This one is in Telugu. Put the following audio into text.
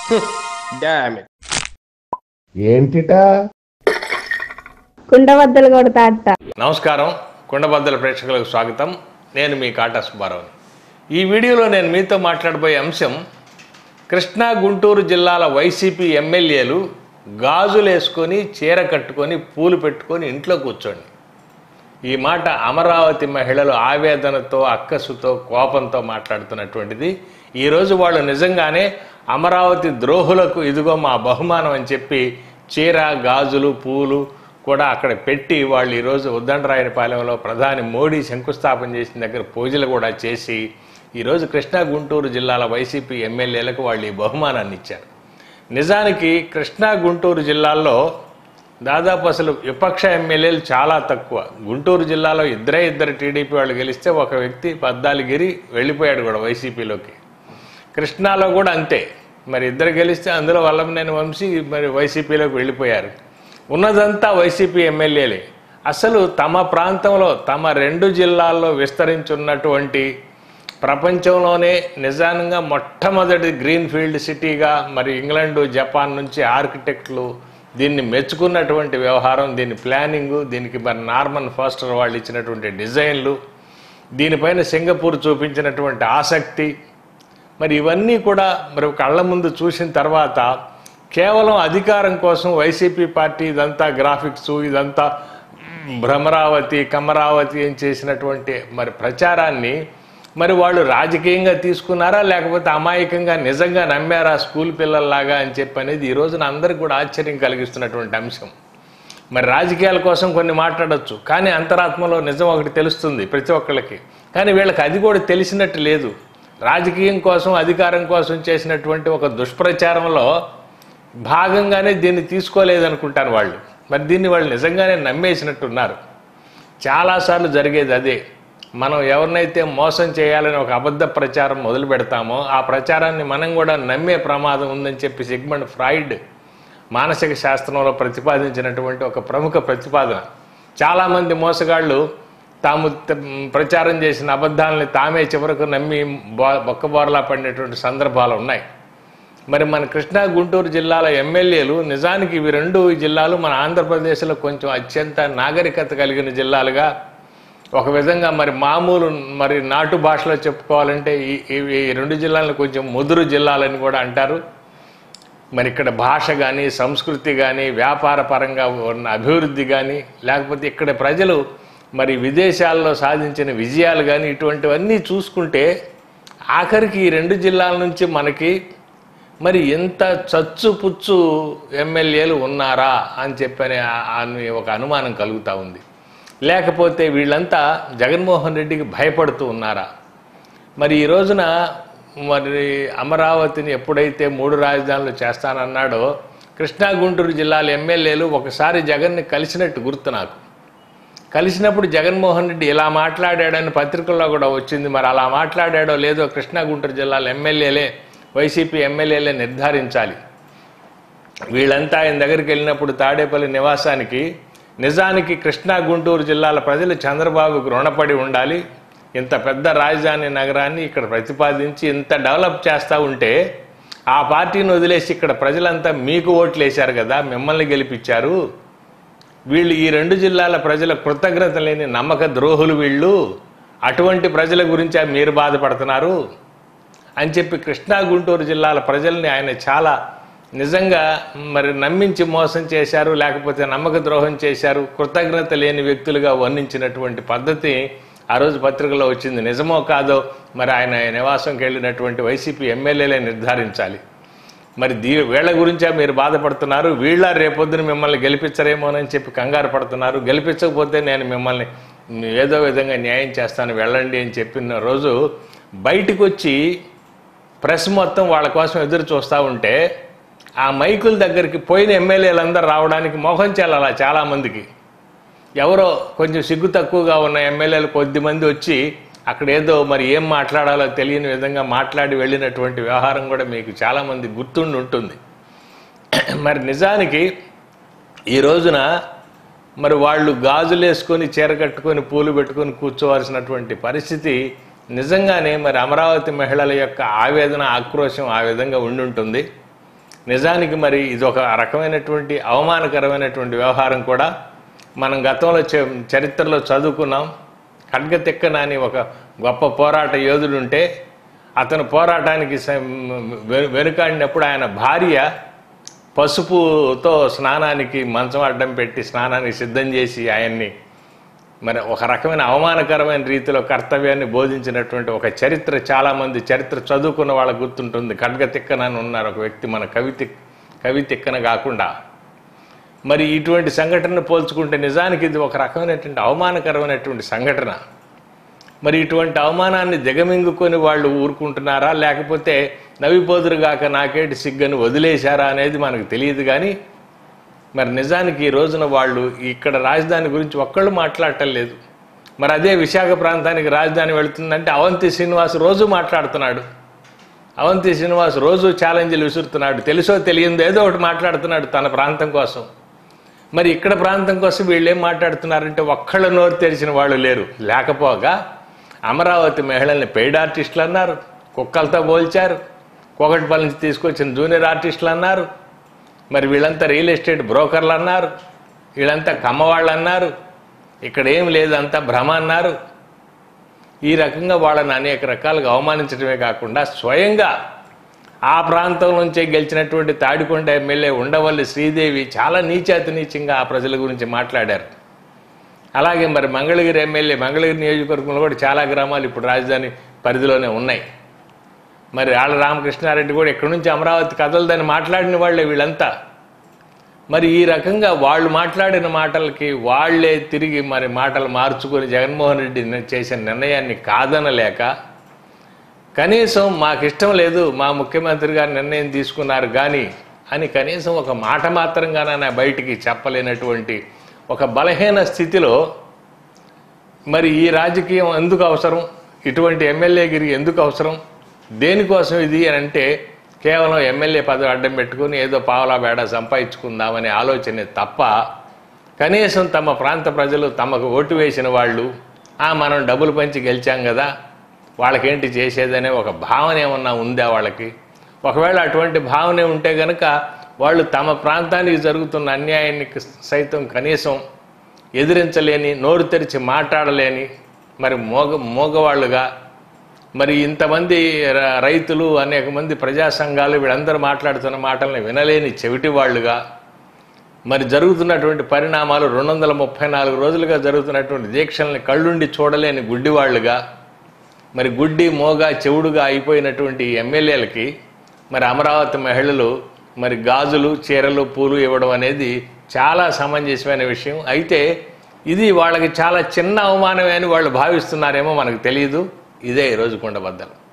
డామ్ ఇట్ ఏంటిటా కుండబద్దలు కొడతా అత్త నమస్కారం కుండబద్దల ప్రేక్షకులకు స్వాగతం నేను మీ కాటా సుబ్బారావుని ఈ వీడియోలో నేను మీతో మాట్లాడబోయే అంశం కృష్ణా గుంటూరు జిల్లాల వైసీపీ ఎమ్మెల్యేలు గాజులు వేసుకొని చీర కట్టుకొని పూలు పెట్టుకొని ఇంట్లో కూర్చోండి ఈ మాట అమరావతి మహిళలు ఆవేదనతో అక్కసుతో కోపంతో మాట్లాడుతున్నటువంటిది ఈరోజు వాళ్ళు నిజంగానే అమరావతి ద్రోహులకు ఇదిగో మా బహుమానం అని చెప్పి చీర గాజులు పూలు కూడా అక్కడ పెట్టి వాళ్ళు ఈరోజు ఉద్దండరాయనిపాలెంలో ప్రధాని మోడీ శంకుస్థాపన చేసిన దగ్గర పూజలు కూడా చేసి ఈరోజు కృష్ణా గుంటూరు జిల్లాల వైసీపీ ఎమ్మెల్యేలకు వాళ్ళు ఈ బహుమానాన్ని ఇచ్చారు నిజానికి కృష్ణా గుంటూరు జిల్లాల్లో దాదాపు అసలు విపక్ష ఎమ్మెల్యేలు చాలా తక్కువ గుంటూరు జిల్లాలో ఇద్దరే ఇద్దరు టీడీపీ వాళ్ళు గెలిస్తే ఒక వ్యక్తి పద్దాలిగిరి వెళ్ళిపోయాడు కూడా వైసీపీలోకి కృష్ణాలో కూడా అంతే మరి ఇద్దరు గెలిస్తే అందులో వల్లభనేని వంశీ మరి వైసీపీలోకి వెళ్ళిపోయారు ఉన్నదంతా వైసీపీ ఎమ్మెల్యేలే అసలు తమ ప్రాంతంలో తమ రెండు జిల్లాల్లో విస్తరించున్నటువంటి ప్రపంచంలోనే నిజానంగా మొట్టమొదటి గ్రీన్ ఫీల్డ్ సిటీగా మరి ఇంగ్లాండ్ జపాన్ నుంచి ఆర్కిటెక్ట్లు దీన్ని మెచ్చుకున్నటువంటి వ్యవహారం దీని ప్లానింగు దీనికి మరి నార్మన్ ఫాస్టర్ వాళ్ళు ఇచ్చినటువంటి డిజైన్లు దీనిపైన సింగపూర్ చూపించినటువంటి ఆసక్తి మరి ఇవన్నీ కూడా మరి కళ్ళ ముందు చూసిన తర్వాత కేవలం అధికారం కోసం వైసీపీ పార్టీ ఇదంతా గ్రాఫిక్స్ ఇదంతా భ్రమరావతి కమరావతి అని చేసినటువంటి మరి ప్రచారాన్ని మరి వాళ్ళు రాజకీయంగా తీసుకున్నారా లేకపోతే అమాయకంగా నిజంగా నమ్మారా స్కూల్ పిల్లల్లాగా అని చెప్పి అనేది ఈ రోజున అందరికి కూడా ఆశ్చర్యం కలిగిస్తున్నటువంటి అంశం మరి రాజకీయాల కోసం కొన్ని మాట్లాడొచ్చు కానీ అంతరాత్మలో నిజం ఒకటి తెలుస్తుంది ప్రతి ఒక్కళ్ళకి కానీ వీళ్ళకి అది కూడా తెలిసినట్టు లేదు రాజకీయం కోసం అధికారం కోసం చేసినటువంటి ఒక దుష్ప్రచారంలో భాగంగానే దీన్ని తీసుకోలేదనుకుంటాను వాళ్ళు మరి దీన్ని వాళ్ళు నిజంగానే నమ్మేసినట్టున్నారు చాలాసార్లు జరిగేది అదే మనం ఎవరినైతే మోసం చేయాలని ఒక అబద్ధ ప్రచారం మొదలు పెడతామో ఆ ప్రచారాన్ని మనం కూడా నమ్మే ప్రమాదం ఉందని చెప్పి సిగ్మండ్ ఫ్రాయిడ్ మానసిక శాస్త్రంలో ప్రతిపాదించినటువంటి ఒక ప్రముఖ ప్రతిపాదన చాలామంది మోసగాళ్ళు తాము త- ప్రచారం చేసిన అబద్ధాలని తామే చివరకు నమ్మి బో- బొక్కబోరలా పడినటువంటి సందర్భాలు ఉన్నాయి మరి మన కృష్ణా గుంటూరు జిల్లాల ఎమ్మెల్యేలు నిజానికి ఇవి రెండు జిల్లాలు మన ఆంధ్రప్రదేశ్లో కొంచెం అత్యంత నాగరికత కలిగిన జిల్లాలుగా ఒక విధంగా మరి మామూలు మరి నాటు భాషలో చెప్పుకోవాలంటే ఈ ఇవి ఈ రెండు జిల్లాలను కొంచెం ముదురు జిల్లాలని కూడా అంటారు మరి ఇక్కడ భాష కానీ సంస్కృతి కానీ వ్యాపార పరంగా ఉన్న అభివృద్ధి కానీ లేకపోతే ఇక్కడ ప్రజలు మరి విదేశాల్లో సాధించిన విజయాలు కానీ ఇటువంటివన్నీ చూసుకుంటే ఆఖరికి ఈ రెండు జిల్లాల నుంచి మనకి మరి ఎంత చచ్చు పుచ్చు ఎమ్మెల్యేలు ఉన్నారా అని చెప్పని ఆ- అని ఒక అనుమానం కలుగుతూ ఉంది లేకపోతే వీళ్ళంతా జగన్మోహన్ రెడ్డికి భయపడుతూ ఉన్నారా మరి ఈ రోజున మరి అమరావతిని ఎప్పుడైతే మూడు రాజధానులు చేస్తానన్నాడో కృష్ణా గుంటూరు జిల్లాల ఎమ్మెల్యేలు ఒకసారి జగన్ని కలిసినట్టు గుర్తు నాకు కలిసినప్పుడు జగన్మోహన్ రెడ్డి ఇలా మాట్లాడాడని పత్రికల్లో కూడా వచ్చింది మరి అలా మాట్లాడాడో లేదో కృష్ణా గుంటూరు జిల్లాల ఎమ్మెల్యేలే వైసీపీ ఎమ్మెల్యేలే నిర్ధారించాలి వీళ్ళంతా ఆయన దగ్గరికి వెళ్ళినప్పుడు తాడేపల్లి నివాసానికి నిజానికి కృష్ణా గుంటూరు జిల్లాల ప్రజలు చంద్రబాబుకు రుణపడి ఉండాలి ఇంత పెద్ద రాజధాని నగరాన్ని ఇక్కడ ప్రతిపాదించి ఇంత డెవలప్ చేస్తూ ఉంటే ఆ పార్టీని వదిలేసి ఇక్కడ ప్రజలంతా మీకు ఓట్లు వేశారు కదా మిమ్మల్ని గెలిపించారు వీళ్ళు ఈ రెండు జిల్లాల ప్రజల కృతజ్ఞత లేని నమ్మక ద్రోహులు వీళ్ళు అటువంటి ప్రజల గురించి మీరు బాధపడుతున్నారు అని చెప్పి కృష్ణా గుంటూరు జిల్లాల ప్రజల్ని ఆయన చాలా నిజంగా మరి నమ్మించి మోసం చేశారు లేకపోతే నమ్మక ద్రోహం చేశారు కృతజ్ఞత లేని వ్యక్తులుగా వర్ణించినటువంటి పద్ధతి ఆ రోజు పత్రికలో వచ్చింది నిజమో కాదో మరి ఆయన నివాసంకి వెళ్ళినటువంటి వైసీపీ ఎమ్మెల్యేలే నిర్ధారించాలి మరి దీ వీళ్ళ గురించా మీరు బాధపడుతున్నారు వీళ్ళ రేపొద్దున మిమ్మల్ని గెలిపించరేమోనని చెప్పి కంగారు పడుతున్నారు గెలిపించకపోతే నేను మిమ్మల్ని ఏదో విధంగా న్యాయం చేస్తాను వెళ్ళండి అని చెప్పిన రోజు బయటికి వచ్చి ప్రెస్ మొత్తం వాళ్ళ కోసం ఎదురు చూస్తూ ఉంటే ఆ మైకుల దగ్గరికి పోయిన ఎమ్మెల్యేలందరూ రావడానికి మోహం చెల్లాల చాలామందికి ఎవరో కొంచెం సిగ్గు తక్కువగా ఉన్న ఎమ్మెల్యేలు కొద్దిమంది వచ్చి అక్కడ ఏదో మరి ఏం మాట్లాడాలో తెలియని విధంగా మాట్లాడి వెళ్ళినటువంటి వ్యవహారం కూడా మీకు చాలామంది గుర్తుండి ఉంటుంది మరి నిజానికి ఈ రోజున మరి వాళ్ళు గాజులు వేసుకొని చీర కట్టుకొని పూలు పెట్టుకొని కూర్చోవలసినటువంటి పరిస్థితి నిజంగానే మరి అమరావతి మహిళల యొక్క ఆవేదన ఆక్రోశం ఆ విధంగా ఉండి ఉంటుంది నిజానికి మరి ఇది ఒక రకమైనటువంటి అవమానకరమైనటువంటి వ్యవహారం కూడా మనం గతంలో చ- చరిత్రలో చదువుకున్నాం ఖడ్గతిక్కన అని ఒక గొప్ప పోరాట యోధుడు ఉంటే అతను పోరాటానికి స- వె- వెనుకాడినప్పుడు ఆయన భార్య పసుపుతో స్నానానికి మంచం అడ్డం పెట్టి స్నానానికి సిద్ధం చేసి ఆయన్ని మరి ఒక రకమైన అవమానకరమైన రీతిలో కర్తవ్యాన్ని బోధించినటువంటి ఒక చరిత్ర చాలామంది చరిత్ర చదువుకున్న వాళ్ళకు గుర్తుంటుంది ఖడ్గ తిక్కన అని ఉన్నారు ఒక వ్యక్తి మన కవి తిక్ కవి తిక్కన కాకుండా మరి ఇటువంటి సంఘటనను పోల్చుకుంటే నిజానికి ఇది ఒక రకమైనటువంటి అవమానకరమైనటువంటి సంఘటన మరి ఇటువంటి అవమానాన్ని దిగమింగుకొని వాళ్ళు ఊరుకుంటున్నారా లేకపోతే నవిపోదురుగాక నాకేటి సిగ్గని వదిలేశారా అనేది మనకు తెలియదు కానీ మరి నిజానికి ఈ రోజున వాళ్ళు ఇక్కడ రాజధాని గురించి ఒక్కళ్ళు మాట్లాడటం లేదు మరి అదే విశాఖ ప్రాంతానికి రాజధాని వెళుతుందంటే అవంతి శ్రీనివాస్ రోజు మాట్లాడుతున్నాడు అవంతి శ్రీనివాస్ రోజు ఛాలెంజ్లు విసురుతున్నాడు తెలుసో తెలియందో ఏదో ఒకటి మాట్లాడుతున్నాడు తన ప్రాంతం కోసం మరి ఇక్కడ ప్రాంతం కోసం వీళ్ళు ఏం మాట్లాడుతున్నారంటే ఒక్కళ్ళ నోరు తెరిచిన వాళ్ళు లేరు లేకపోగా అమరావతి మహిళల్ని పెయిడ్ ఆర్టిస్టులు అన్నారు కుక్కలతో పోల్చారు కోకటిపల్లి నుంచి తీసుకొచ్చిన జూనియర్ ఆర్టిస్టులు అన్నారు మరి వీళ్ళంతా రియల్ ఎస్టేట్ బ్రోకర్లు అన్నారు వీళ్ళంతా కమ్మవాళ్ళు అన్నారు ఇక్కడ ఏం లేదు అంతా భ్రమ అన్నారు ఈ రకంగా వాళ్ళని అనేక రకాలుగా అవమానించడమే కాకుండా స్వయంగా ఆ ప్రాంతం నుంచే గెలిచినటువంటి తాడికొండ ఎమ్మెల్యే ఉండవల్లి శ్రీదేవి చాలా నీచాతి నీచంగా ఆ ప్రజల గురించి మాట్లాడారు అలాగే మరి మంగళగిరి ఎమ్మెల్యే మంగళగిరి నియోజకవర్గంలో కూడా చాలా గ్రామాలు ఇప్పుడు రాజధాని పరిధిలోనే ఉన్నాయి మరి ఆళ్ళ రామకృష్ణారెడ్డి కూడా ఇక్కడి నుంచి అమరావతి కదలదని మాట్లాడిన వాళ్ళే వీళ్ళంతా మరి ఈ రకంగా వాళ్ళు మాట్లాడిన మాటలకి వాళ్ళే తిరిగి మరి మాటలు మార్చుకొని జగన్మోహన్ రెడ్డి ని- చేసిన నిర్ణయాన్ని కాదనలేక కనీసం మాకు ఇష్టం లేదు మా ముఖ్యమంత్రి గారు నిర్ణయం తీసుకున్నారు కానీ అని కనీసం ఒక మాట మాత్రంగానైనా బయటికి చెప్పలేనటువంటి ఒక బలహీన స్థితిలో మరి ఈ రాజకీయం ఎందుకు అవసరం ఇటువంటి ఎమ్మెల్యేగిరి ఎందుకు అవసరం దేనికోసం ఇది అని అంటే కేవలం ఎమ్మెల్యే పదవి అడ్డం పెట్టుకుని ఏదో పావలా బేడ సంపాదించుకుందామనే ఆలోచనే తప్ప కనీసం తమ ప్రాంత ప్రజలు తమకు ఓటు వేసిన వాళ్ళు ఆ మనం డబ్బులు పంచి గెలిచాం కదా వాళ్ళకేంటి చేసేదనే ఒక భావన ఏమన్నా ఉందా వాళ్ళకి ఒకవేళ అటువంటి భావన ఉంటే గనక వాళ్ళు తమ ప్రాంతానికి జరుగుతున్న అన్యాయాన్ని సైతం కనీసం ఎదిరించలేని నోరు తెరిచి మాట్లాడలేని మరి మోగ మోగవాళ్ళుగా మరి ఇంతమంది ర- రైతులు అనేక మంది ప్రజా సంఘాలు వీళ్ళందరూ మాట్లాడుతున్న మాటల్ని వినలేని చెవిటి వాళ్ళుగా మరి జరుగుతున్నటువంటి పరిణామాలు రెండు వందల ముప్పై నాలుగు రోజులుగా జరుగుతున్నటువంటి దీక్షల్ని కళ్ళుండి చూడలేని గుడ్డివాళ్ళుగా మరి గుడ్డి మోగ చెవుడుగా అయిపోయినటువంటి ఈ ఎమ్మెల్యేలకి మరి అమరావతి మహిళలు మరి గాజులు చీరలు పూలు ఇవ్వడం అనేది చాలా సమంజసమైన విషయం అయితే ఇది వాళ్ళకి చాలా చిన్న అవమానమే అని వాళ్ళు భావిస్తున్నారేమో మనకు తెలియదు ఇదే ఈరోజు కుండబద్దలు